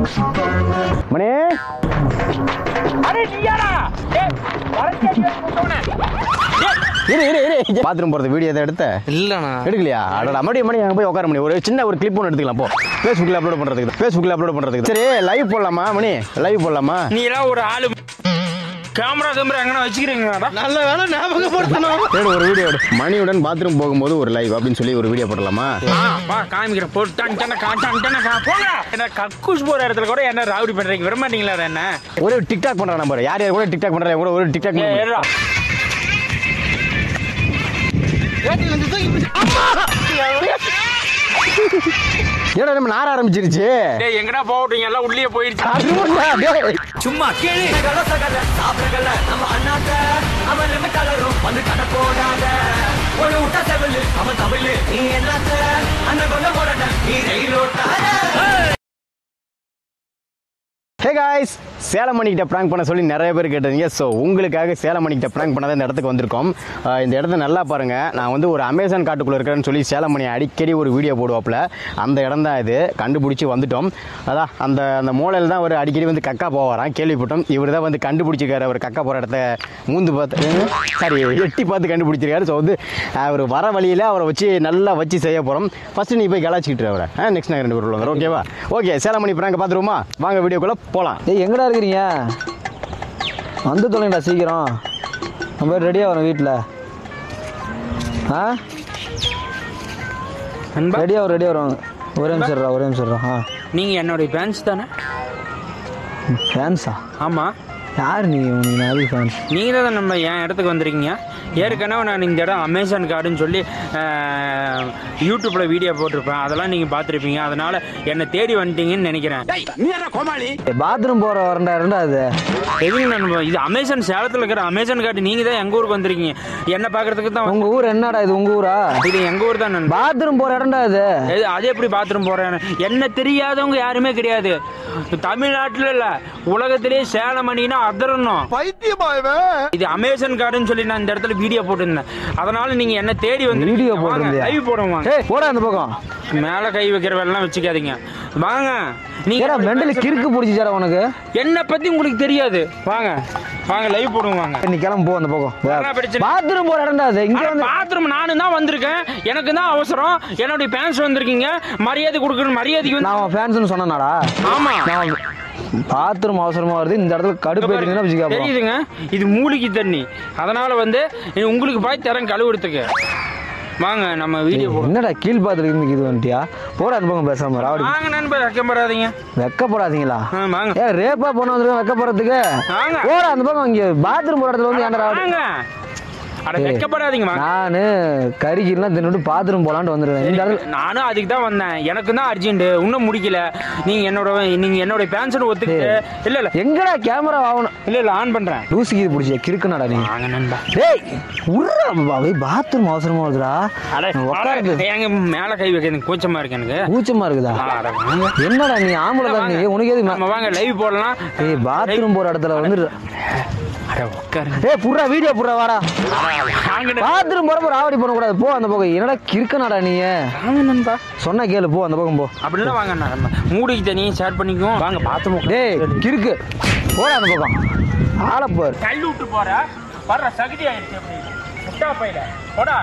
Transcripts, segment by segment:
மணி அடே நீயாடா டேய் வரச்சேடி கூட்டவனே இரு இரு இரு பாத்ரூம் போறது வீடியோ எதை எடுத்த இல்லண்ணா எடுக்கலையா அடடா மறுபடியும் மணி அங்கே போய் உட்கார மணி ஒரு சின்ன ஒரு கிளிப் ஒன்று எடுத்துக்கலாம் போ ஃபேஸ்புக்கில் அப்லோட் பண்ணுறதுக்கு ஃபேஸ்புக்கில் அப்லோட் பண்ணுறதுக்கு சரி லைவ் போடலாமா மணி லைவ் போடலாமா நீ எல்லாம் ஒரு ஆளு கேமரா கேமரா எங்கனா வச்சுக்கிறீங்களாடா நல்ல வேலை ஞாபகப்படுத்தணும் சரி ஒரு வீடியோ எடு மணியுடன் பாத்ரூம் போகும்போது ஒரு லைவ் அப்படின்னு சொல்லி ஒரு வீடியோ போடலாமா ஆ வா காமிக்கிறேன் போட்டு அண்டன காட்டு அண்டன கா போங்க என்ன கக்கூஸ் போற இடத்துல கூட என்ன ராவடி பண்றீங்க விட மாட்டீங்களா என்ன ஒரே டிக்டாக் பண்ணுற நம்பர் யார் யார் கூட டிக்டாக் பண்ணுறாங்க கூட ஒரு டிக்டாக் ஏய், ஏறுடா. ஏடா நம்ம நார ஆரம்பிச்சிருச்சு டேய் எங்கடா போகட்டீங்க எல்லாம் உள்ளே போயிருச்சு அது ஒண்ணா, டேய். சும்மா கேளு ஹே காய்ஸ் சேலம் மணிக்கிட்ட ப்ராங்க் பண்ண சொல்லி நிறைய பேர் கேட்டிருந்தீங்க ஸோ உங்களுக்காக சேலம் மணிக்கிட்ட ப்ராங்க் பண்ண தான் இந்த இடத்துக்கு வந்திருக்கோம் அஹ் இந்த இடத்த நல்லா பாருங்கள் நான் வந்து ஒரு அமேசான் காட்டுக்குள்ளே இருக்கிறேன்னு சொல்லி சேலம் மணி அடிக்கடி ஒரு வீடியோ போடுவாப்புல அந்த இடம் தான் இது கண்டுபிடிச்சி வந்துட்டோம் அதான் அந்த அந்த மூலையில் தான் அவர் அடிக்கடி வந்து கக்கா போவாராம் கேள்விப்பட்டோம் இவர் தான் வந்து கண்டுபிடிச்சிருக்காரு அவர் கக்கா போகிற இடத்த மூந்து பார்த்து சாரி எட்டி பார்த்து கண்டுபிடிச்சிருக்காரு ஸோ வந்து அவர் வர வழியில் அவரை வச்சு நல்லா வச்சு செய்ய போகிறோம் ஃபஸ்ட்டு நீ போய் கலாச்சிக்கிட்டு அவரை ஆ நெக்ஸ்ட் நான் ரெண்டு பேர் உள்ளவங்க ஓகேவா ஓகே சேலம் மணி ப்ராங்க் பார்த்துருவோமா வாங்க வீடியோக்குள்ளே போகலாம் ஏய் எங்கடா இருக்கிறீங்க வந்து தொலைங்கடா சீக்கிரம் நம்ம ரெடியாக வரோம் வீட்டில் ஆ நண்பா ரெடியாக வரும் ரெடியாக வருவாங்க ஒரே நிமிஷம் இருடா, ஒரே நிமிஷம் இருடா. ஆ நீங்க என்னுடைய ஃபேன்ஸ் தானே ஃபேன்ஸா ஆமா யார் நீ உனக்கு நான் ஃபேன்ஸ் நீங்க தான் நம்ம என் இடத்துக்கு வந்திருக்கீங்க ஏற்கனவே நான் இந்த இடம் அமேசான் கார்டுன்னு சொல்லி அஹ், யூடியூப்ல வீடியோ போட்டிருப்பேன் அதெல்லாம் நீங்க பார்த்துருப்பீங்க அதனால என்னை தேடி வந்துட்டீங்கன்னு நினைக்கிறேன் பாத்ரூம் போகிற வரண்டா ரெண்டா அது எதுங்க நண்பா இது அமேசான் சேலத்தில் இருக்கிற அமேசான் கார்டு நீங்க தான் எங்க ஊருக்கு வந்திருக்கீங்க என்ன பார்க்கறதுக்கு தான் உங்கள் ஊர் என்னடா இது உங்கள் ஊரா இது எங்க ஊர் தான் நண்பா பாத்ரூம் போகிற இடம்டா இது எது அது எப்படி பாத்ரூம் போறேன் என்ன தெரியாதவங்க யாருமே கிடையாது தமிழ்நாட்டுல இல்ல உலகத்திலேயே சேலம் அணினா அதரணும் இது அமேசான் கார்டுன்னு சொல்லி நான் இந்த இடத்துல வீடியோ போட்டிருந்தேன் அதனால நீங்க என்ன தேடி வந்து வீடியோ போட்டிருந்தியா? லைவ் போடுவாங்க ஏய் போடா அந்த பக்கம் மேல கை வைக்கிற வேலைலாம் வச்சுக்காதீங்க வாங்க நீங்க ஏடா மெண்டலி கிறுக்கு பிடிச்சிச்சாடா உனக்கு என்ன பத்தி உங்களுக்கு தெரியாது வாங்க வாங்க லைவ் போடுவோம் வாங்க நீ கிளம்பு போ அந்த என்ன பக்கம் பிரச்சனை? பாத்ரூம் போகிற இடம்டா அது இங்கே வந்து பாத்ரூம் நானும் தான் வந்திருக்கேன் எனக்கு தான் அவசரம் என்னுடைய பேன்ஸ் வந்திருக்கீங்க மரியாதை கொடுக்கணும் மரியாதைக்கு வந்து நான் அவன் ஃபேன்ஸ்னு சொன்னேனாடா ஆமா நான் பாத்ரூம் அவசரமா வருது இந்த இடத்துல கடுப்பு ஏற்றிங்கன்னா வச்சுக்கா தெரியுதுங்க இது மூலிகை தண்ணி அதனால வந்து இது உங்களுக்கு பாய் தரேன் கழுவுறதுக்கு வாங்க நம்ம வீடியோ போடுவோம் என்னடா கீழ் பாத்திரம் இருந்து இது வந்துட்டியா போடா அந்த பக்கம் பேசாம ராவடி வாங்க நண்பர் வைக்கப்படாதீங்க வெக்கப்படாதீங்களா ஆ, வாங்க ஏ ரேப்பா பொண்ணு வந்துருக்க வெக்கப்படுறதுக்கு வாங்க போடா அந்த பக்கம் இங்க பாத்ரூம் போற இடத்துல வந்து ஏன்டா ராவடி வாங்க அட வைக்கப்படாதீங்க வாங்க நானு கறிக்கெல்லாம் தின்னுட்டு பாத்ரூம் போலான்ட்டு வந்துருவேன் இந்த இடத்துல நானும் அதுக்கு தான் வந்தேன் எனக்கு தான் அர்ஜென்ட் இன்னும் முடிக்கல நீங்க என்னோட நீங்க என்னோட பேன்சன் ஒத்துக்கிட்டு இல்ல இல்ல எங்கடா கேமரா ஆகணும் இல்ல இல்ல ஆன் பண்றேன் லூசுக்கு இது பிடிச்ச கிறுக்குனாடா நீ வாங்க நண்பா டேய் உர்றா பாபா பாத்ரூம் அவசரமா வருதுடா அட உட்காருது அட, எங்க மேல கை வைக்க எனக்கு கூச்சமா இருக்கு எனக்கு கூச்சமா இருக்குதா அட, வாங்க. என்னடா நீ ஆம்பளை தான் நீ உனக்கு எது நம்ம வாங்க லைவ் போடலாம் ஏய் பாத்ரூம் போற இடத்துல வந்து அட உட்காருங்க ஏய் புர்றா வீடியோ புர்றா வாடா வாங்க பாத்ரூம் போறப்ப ராவடி பண்ணக்கூடாது போ அந்த பக்கம் என்னடா கிறுக்கனாடா நீ வாங்க நண்பா சொன்னா கேளு போ அந்த பக்கம் போ அப்படிலாம் வாங்க நம்ம மூடிக்கு தனியும் ஷேர் பண்ணிக்குவோம் வாங்க பாத்ரூம் டேய் கிறுக்கு போடா அந்த பக்கம் ஆளை பாரு கல் விட்டு போற வர்ற சகதி ஆயிடுச்சு அப்படி முட்டா பையில போடா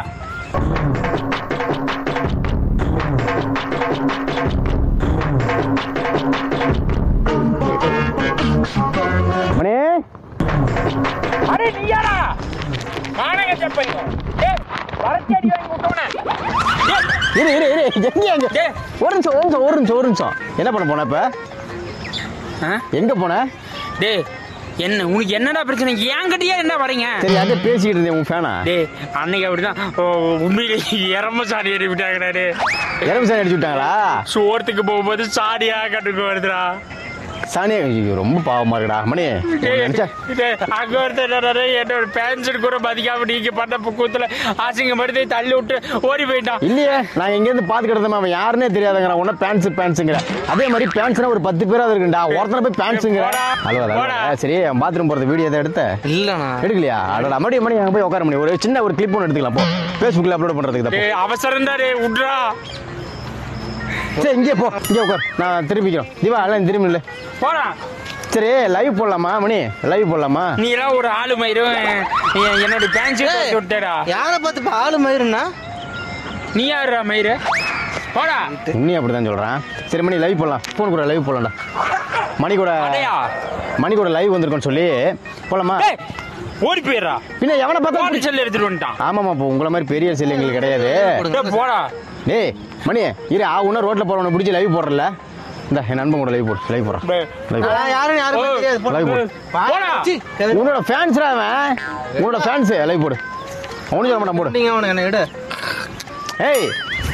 மணி அரே நீயாடா காணங்க செப்பைங்க டேய் வரச்சேடி வாங்கி விட்டவனே இரு இரு இரு எங்க எங்க டேய் ஒரு நிமிஷம் ஒரு நிமிஷம் ஒரு நிமிஷம் ஒரு நிமிஷம் என்ன பண்ண போன இப்ப ஆ? எங்க போன டேய் என்ன உனக்கு என்னடா பிரச்சனை என்கிட்டயே என்ன வரீங்க சரி அதே பேசிக்கிட்டு இருந்தேன் உன் ஃபேனா டேய் அன்னைக்கு அப்படிதான் ஓ, உண்மையிலே இறம சாடி ஏறி விட்டாங்கடா டே இறவு சாணி அடிச்சு விட்டாங்களா சோர்த்துக்கு போகும்போது சாடியா கட்டுக்கு வருதுடா சாணி ஐயோ, ரொம்ப பாவமா இருக்குடா மணி டேய், நினைச்சா டேய், அங்க ஒருத்தர் என்னடாரு, என்னோட பேன்சன் கூட மதிக்காம நீங்க பண்ண கூத்துல அசிங்கப்படுத்தி தள்ளி விட்டு ஓடி போயிட்டான் இல்லையே நான் எங்க இருந்து பாத்து கிடந்தேன் அவன் யாருன்னே தெரியாதுங்கிற உன்ன பேண்ட்ஸ் பேண்ட்ஸுங்கிற அதே மாதிரி பேண்ட்ஸ்னா ஒரு பத்து பேராவது இருக்குண்டா ஒருத்தனை போய் பேண்ட்ஸுங்கிற போடா, ஹலோ போடா. சரி பாத்ரூம் போறது வீடியோ எதை எடுத்த இல்லண்ணா எடுக்கலையா அடடா மறுபடியும் மணி அங்க போய் உட்கார முடியும் ஒரு சின்ன ஒரு கிளிப் ஒன்று எடுத்துக்கலாம் போ ஃபேஸ்புக்கில் அப்லோட் பண்றதுக்கு தான் போ. டேய் அவசரம் தான் டேய் விட்றா சரி இங்கே போ இங்கே உட்கார் நான் திரும்பிக்கிறோம் தீபா எல்லாம் திரும்பி இல்லை போடா சரி லைவ் போடலாமா மணி லைவ் போடலாமா நீ எல்லாம் ஒரு ஆளு மயிரும் எ- என்னோட பேண்ட் ஷர்ட் விட்டேடா யாரை பார்த்து இப்போ ஆளு மயிருண்ணா நீ யாருடா மயிரு போடா உன்னி அப்படி தான் சொல்கிறேன் சரி மணி லைவ் போடலாம் ஃபோன் கூட லைவ் போடலாம்டா மணி கூட அடையா மணி கூட லைவ் வந்திருக்கோன்னு சொல்லி போலாமா ஏய், ஓடி போயிடுறா பின்ன எவனை போன் பார்த்தா செல் எடுத்துட்டு வந்துட்டான் ஆமாம்மா இப்போ உங்களை மாதிரி பெரிய செல் எங்களுக்கு கிடையாது டேய், போடா டேய் மணி இரு ஆ உன்ன ரோட்டில் போகிறவனை பிடிச்சி லைவ் போடுறல இந்த என் நண்பன் கூட லைவ் போடு லைவ் போடுறான் டேய், லைவ் நான் யாருன்னு யாருக்கும் தெரியாது போ. லைவ் போடு போடா உன்னோட ஃபேன்ஸ்ரா அவன் உன்னோட ஃபேன்ஸ் லைவ் போடு அவனு சொல்ல மாட்டான் போடு நீங்க அவனுக்கு என்ன எடு ஏய்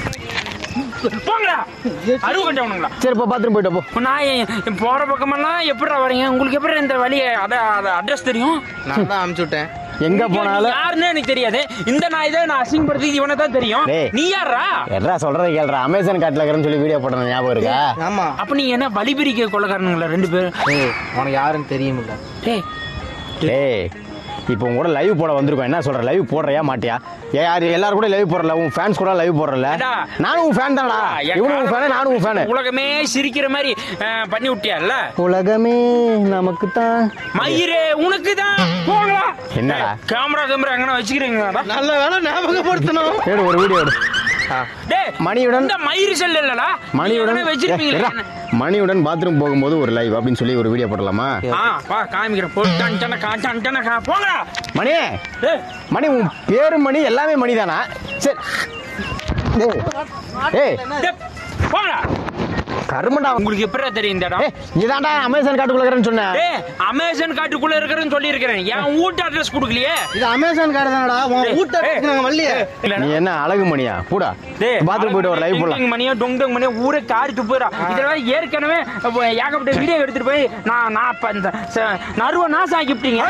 போங்கடா அருவு கட்டவனுங்களா சரி இப்போ பாத்ரூம் போயிட்டு போ நான் எ- எ- போற பக்கமெல்லாம் எப்படிடா வரீங்க உங்களுக்கு எப்படி இந்த வழி அத அட்ரஸ் தெரியும் நான் தான் அமுச்சு விட்டேன் எங்க நீ போனாலும் யாருன்னு எனக்கு தெரியாது இந்த நாய் தான் நான் அசிங்கப்படுத்தி இவனை தான் தெரியும் டேய். நீ யாரா எட்ரா சொல்றதை கேள்றா அமேசான் காட்டில் இருக்கிறேன்னு சொல்லி வீடியோ போட்டேன் ஞாபகம் இருக்கா ஆமா அப்ப நீ என்ன வழிபிரிக்க கொள்ளக்காரனுங்களா ரெண்டு பேரும் ஏய் உனக்கு யாருன்னு தெரியுமில்ல டேய் டேய் இப்போ உங்க கூட லைவ் போட வந்திருக்கோம் என்ன சொல்ற லைவ் போடுறியா மாட்டியா ஏ யாரு எல்லாரும் கூட லைவ் போடுறல உன் ஃபேன்ஸ் கூட லைவ் போடுறல ஏடா. நானும் உன் ஃபேன் தானடா என் இவனும் உன் காலை ஃபேன் நானும் உன் ஃபேன் உலகமே சிரிக்கிற மாதிரி அஹ், பண்ணி விட்டியால உலகமே நமக்கு தான் மயிரே உனக்கு தான் போங்களா என்னடா? கேமரா கேமரா எங்கனா வச்சுக்கிறீங்களாடா நல்ல வேலை ஞாபகப்படுத்தணும் எடு ஒரு வீடியோ எடு டேய் மணியுடன் இந்த மயிறு செல் இல்லடா மணியுடன் நீ எங்கனா வச்சிருப்பீங்களா ஏ, இருடா. மணியுடன் பாத்ரூம் போகும்போது ஒரு லைவ் அப்படின்னு சொல்லி ஒரு வீடியோ போடலாமா ஆ வா காமிக்கிறேன் போட்டு அண்டன காட்டு அண்டன கா போங்கடா மணி டேய் மணி உன் பேரு மணி எல்லாமே மணி தானா சரி டேய். ஏய் டேய், போங்கடா கருமண்டா உங்களுக்கு எப்படிடா தெரியும் இந்த இடம் ஏய் இதான்டா அமேசான் காட்டுக்குள்ள இருக்கிறேன்னு சொன்னேன் டேய் அமேசான் காட்டுக்குள்ள இருக்கிறேன்னு சொல்லி இருக்கிறேன் என் வீட்டு அட்ரஸ் கொடுக்கலையே இது அமேசான் கார்டு தானடா உன் ஏய், வீட்டை ஏய். நாங்க வரலையே நீ என்ன அழகு மணியா பூடா பாத்ரூம் போயிட்டு ஒரு லைவ் போடலாம் டிங் மணியோ டொங் டொங் மணியோ ஊரே காரிட்டு போயிடா இதெல்லாம் ஏற்கனவே அப்ப ஏகப்பட்ட வீடியோ எடுத்துட்டு போய் நான் நான் இப்ப இந்த ச- நறுவ நாசம் ஆக்கிவிட்டீங்க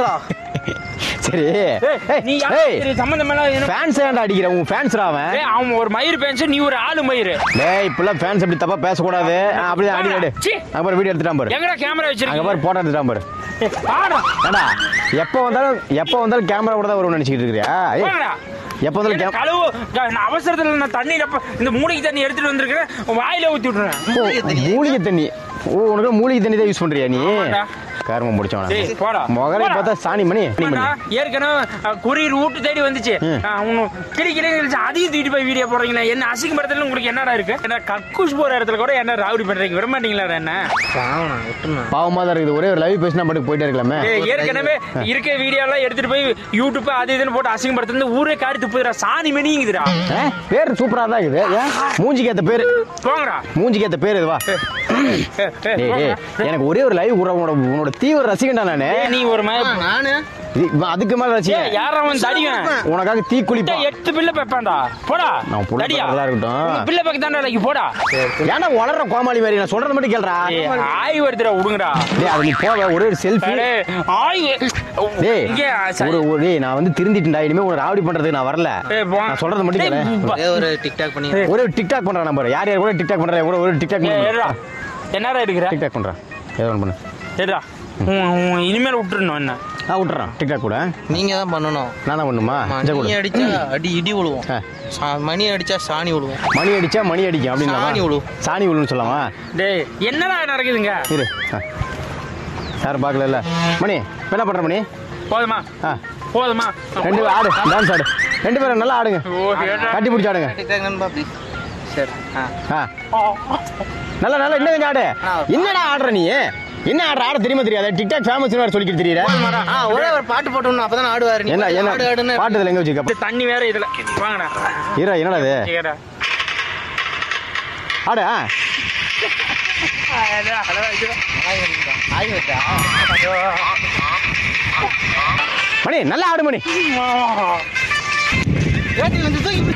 சரி ஏய், நீ யாரு சம்பந்தம் எல்லாம் ஃபேன்ஸ் ஏன்டா அடிக்கிற உன் ஃபேன்ஸ்ரா அவன் அவன் ஒரு மயிர் பேஞ்சு நீ ஒரு ஆளு மயிர் டேய் இப்பெல்லாம் ஃபேன்ஸ் அப்படி தப்பா பேசக்கூடாது ஆ, அப்படியே அடி அடி சீ. அப்புறம் வீடியோ எடுத்துட்டான் பாரு எங்கடா கேமரா அங்க வச்சிருக்கீங்க பாரு போட்டோ எடுத்துட்டான் பாரு ஏய், பாடா ஏடா எப்போ வந்தாலும் எப்போ வந்தாலும் கேமரா கூட தான் வரும்னு நினைச்சிட்டு இருக்கிறியா ஏய், போங்கடா. எப்போ வந்தாலும் என்ன கேம் கழுவு க- நான் அவசரத்துல நான் தண்ணியில ப- இந்த மூலிகை தண்ணி எடுத்துட்டு வந்திருக்கிறேன் வாயில ஊத்தி விட்டுறேன் ஓ, மூலிகை தண்ணி ஓ உனக்கு மூலிகை தண்ணி தான் யூஸ் பண்றியா நீ ஆமாடா. கருமம் முடிச்சவன டேய், போடா. முகரை போடா. பார்த்தா சாணி மணி மணி ஆமாடா, மணி ஏற்கனவே அஹ், courier வீட்டு தேடி வந்துச்சு ம். அஹ், உன்னு கிளி கிளி கிழிச்சு அதையும் தூக்கிட்டு போய் வீடியோ போடுறீங்களா என்ன அசிங்கப்படுத்தல உங்களுக்கு என்னடா இருக்கு என்ன கக்கூஸ் போற இடத்துல கூட என்ன ராவடி பண்றீங்க விட மாட்டீங்களா என்ன பாவனா விட்டுனா பாவமா தான் இருக்குது ஒரே ஒரு லைவ் பேசினா மட்டும் போயிட்டே இருக்கலாமே ஏய், ஏற்கனவே இருக்க வீடியோ எல்லாம் எடுத்துட்டு போய் யூடியூப் அது இதுன்னு போட்டு அசிங்கப்படுத்துறது ஊரே காரித்து போயிடா சாணி மணிங்குதுடா ஏ, பேர் சூப்பரா தான் இருக்குது ஏன் மூஞ்சிக்கு ஏத்த பேரு போங்கடா மூஞ்சிக்கு ஏத்த பேர் இதுவா ஏய், ஏய், ஏய், ஏய், போங்கடா. எனக்கு ஒரே ஒரு லைவ் கூட உன்னோட உன்னோட தீவிர ரசிகன்டா நானு ஏய், நீ ஒரு ம- நானு இது- இவன் அதுக்கு மேல ஏய், ரசிகன் யார் அவன் தடிவன் உனக்காக தீ குளிப்பா எட்டு பிள்ளை பெப்பான்டா போடா நான் புள்ள தடியா பெக்கறதா இருக்கட்டும். உங்க பிள்ளை பக்கம் தான்டா லைக்கு போடா ஏன்டா வளர்ற கோமாளி மாதிரி நான் சொல்றது மட்டும் கேளுடா ஏய், ஆய் வருதுடா விடுங்கடா டேய் அது நீ போவ ஒரே ஒரு செல்ஃபி அடே, ஆய் டேய் இங்கே சரி. ஒரு ஒரு டேய் நான் வந்து திருந்திட்டேன்டா இனிமே உன ராவடி பண்றதுக்கு நான் வரல ஏய், போ. நான் சொல்றது மட்டும் கேளு டேய், போ. ஒரே ஒரு டிக்டாக் பண்ணி ஒரே ஒரு டிக்டாக் பண்றேன் நம்பர் யார் யார் கூட டிக்டாக் பண்றேன் கூட ஒரு டிக்டாக் ஏய், பண்ணு எடுடா. என்னடா எடுக்கிற டிக்டாக் பண்றேன் ஏதோ ஒன்று பண்ணு எடுடா உன் உன் இனிமேல் விட்டுறணும் என்ன நான் விட்டுறேன் டிக்டாக் கூட நீங்க தான் பண்ணணும் நான் தான் பண்ணுமா ஆமா, இஞ்ச நீ கொடு அடிச்சா அடி இடி விழுவோம் ஆ. சா- மணி அடிச்சா சாணி விழுவோம் மணி அடிச்சா மணி அடிக்கும் சாணி அப்படின்னு விழு. சாணி விழுன்னு சொல்லலாமா டேய் என்னடா நடக்குதுங்க இரு ஆ. யாரும் பார்க்கல மணி இப்ப என்ன பண்ற மணி போதுமா ஆ போதுமா ரெண்டு பேரும் ஆடு டான்ஸ் ஆடு ரெண்டு பேரும் நல்லா ஆடுங்க ஓ, ஏடா. கட்டி பிடிச்சி ஆடுங்க டிக்டாக் நண்பா ப்ளீஸ் சரி ஆ ஆ நல்லா நல்லா இன்னும் கொஞ்சம் ஆடு என்னடா ஆடுற நீ என்ன ஆடுற ஆட தெரியுமா தெரியாத டிக்டாக் ஃபேமஸ் வேற சொல்லிக்கிட்டு தெரியல ஆ ஒரே ஒரு பாட்டு போட்டோம்னா அப்பதான் ஆடுவாரு நீ என்ன என்ன ஆடு ஆடுன்னு பாட்டுல எங்க வச்சுக்க இந்த தண்ணி வேற இதுல வாங்கடா இரா என்னடா இது கேடா ஆடு ஆ ஆய் வச்சா மணி நல்லா ஆடு மணி ஏட்டி வந்து தூக்கி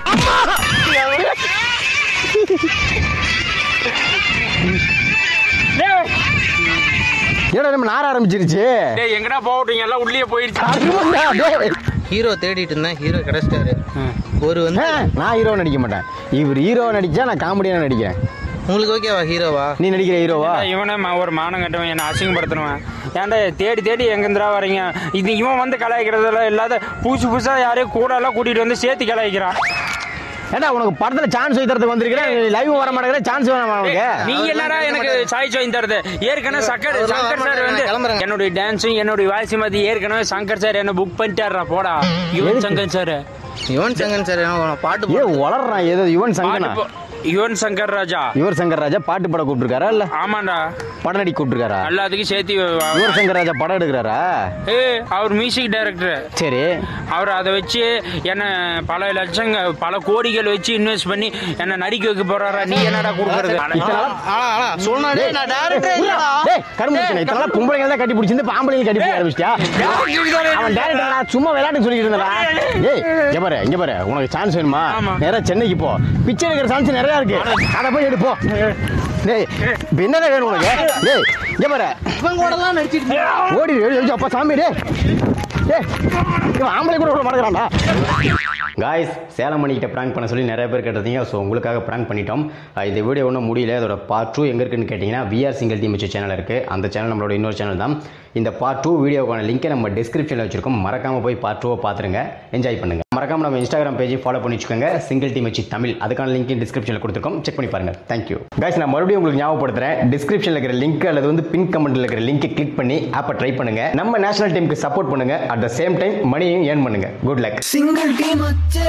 டேய் என்னடா நம்ம நார ஆரம்பிச்சிருச்சு டேய் எங்கடா போகட்டும் எல்லாம் உள்ளே போயிருச்சு அருமைடா, டேய். ஹீரோ தேடிட்டு இருந்தேன் ஹீரோ கிடைச்சிட்டாரு ஒரு வந்து ஆ, நான் ஹீரோ நடிக்க மாட்டேன் இவர் ஹீரோ நடிச்சா நான் காமெடியா நடிக்கிறேன் உங்களுக்கு ஓகேவா ஹீரோவா நீ நடிக்கிற ஹீரோவா இவனே ம- ஒரு மானம் கட்டவன் என்ன அசிங்கப்படுத்தணுவன் ஏன்டா தேடி தேடி எங்கேருந்துடா வரீங்க இது இவன் வந்து கலாய்க்கிறதெல்லாம் இல்லாத புதுசு புதுசாக யாரையும் கூட எல்லாம் கூட்டிகிட்டு வந்து சேர்த்து கலாய்க்கிறான் ஏண்டா உனக்கு படத்துல சான்ஸ் வாங்கி தரதுக்கு வந்திருக்கிறேன் லைவ் வர மாட்டேங்கிற சான்ஸ் வேணாம் உனக்கு நீ என்னடா எனக்கு சாய்ஸ் வாங்கி தருது ஏற்கனவே சக்கர் சங்கர் சார் வந்து என்னுடைய டான்ஸும் என்னுடைய வாய்ஸ் மாதிரி ஏற்கனவே சங்கர் சார் என்ன புக் பண்ணிட்டாரா போடா யுவன் சங்கர் சார் யுவன் சங்கன் சார் என்ன பாட்டு ஏ வளர்றான் ஏதோ யுவன் சங்கனா யுவன் சங்கர் ராஜா யுவர் சங்கர் ராஜா பாட்டு படம் கூப்பிட்டுருக்காரா இல்ல ஆமாண்டா படம் நடிக்க கூப்பிட்டுருக்காரா எல்லாத்துக்கும் சேர்த்து யுவர் சங்கர் ராஜா படம் எடுக்கிறாரா ஏ அவர் மியூசிக் டைரக்டர் சரி அவர் அதை வச்சு என்ன பல லட்சங்கள் பல கோடிகள் வச்சு இன்வெஸ்ட் பண்ணி என்ன நடிக்க வைக்க போறாரா நீ என்னடா கொடுக்கறது இத்தனை நாளா- ஆனா ஆனா சொன்னாலே நான் டேரக்டர் இல்லடா டேய், கரும்பு வச்சுனே. இத்தனை நாள் பொம்பளைங்க தான் கட்டி பிடிச்சிருந்து இப்ப ஆம்பளைங்க கட்டி பிடிக்க ஆரம்பிச்சிட்டியா? அவன் டேரக்டர்டா, சும்மா விளையாட்டுக்கு சொல்லிட்டு இருந்தாடா. டேய், இங்க பாரு, இங்க பாரு. உனக்கு chance வேணுமா? ஆமா. நேரா சென்னைக்கு போ. பிச்சை எடுக்கிற chance நிறைய இருக்கு. அதை போய் எடு, போ. டேய், இப்ப என்னடா வேணும் உனக்கு? டேய், இங்க பாரு. இவன் கூட எல்லாம் நடிச்சிட்டு ஓடி, ஓடி, ஓடி, அப்பா சாமி, டேய். டேய், இவன் ஆம்பளை கூட விட மாட்டேங்கிறான்டா. காய்ஸ் சேலம் மணிக்கிட்ட ப்ராங்க் பண்ண சொல்லி நிறைய பேர் கேட்டிருந்தீங்க ஸோ உங்களுக்காக ப்ராங்க் பண்ணிட்டோம் அஹ் இந்த வீடியோ ஒன்றும் முடியல அதோட பார்ட் டூ எங்கே இருக்குன்னு கேட்டிங்கன்னா விஆர் சிங்கிள் டீம் வச்ச சேனல் இருக்குது அந்த சேனல் நம்மளோட இன்னொரு சேனல் தான் இந்த பார்ட் டூ வீடியோக்கான லிங்கை நம்ம டிஸ்கிரிப்ஷனில் வச்சிருக்கோம் மறக்காமல் போய் பார்ட் டூவை பார்த்துருங்க என்ஜாய் பண்ணுங்க மறக்காம நம்ம இன்ஸ்டாகிராம் பேஜை ஃபாலோ பண்ணி வச்சுக்கோங்க சிங்கிள் டீம் வச்சு தமிழ் அதுக்கான லிங்க் டிஸ்கிரிப்ஷனில் கொடுத்துருக்கோம் செக் பண்ணி பாருங்க தேங்க்யூ காய்ஸ் நான் மறுபடியும் உங்களுக்கு ஞாபகப்படுத்துறேன் டிஸ்கிரிப்ஷனில் இருக்கிற லிங்க் அல்லது வந்து பின் கமெண்ட்டில் இருக்கிற லிங்கை கிளிக் பண்ணி ஆப்பை ட்ரை பண்ணுங்க நம்ம நேஷனல் டீமுக்கு சப்போர்ட் பண்ணுங்க அட் த சேம் டைம் மணியையும் ஏர்ன் பண்ணுங்க குட் லக் சிங்கிள் டீம் அச்சே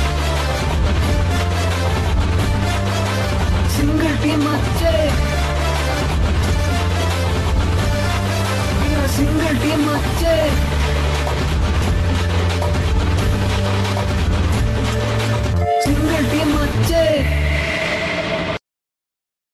சிங்கிள் டீம் அச்சே சிங்கிள் டீம் அச்சே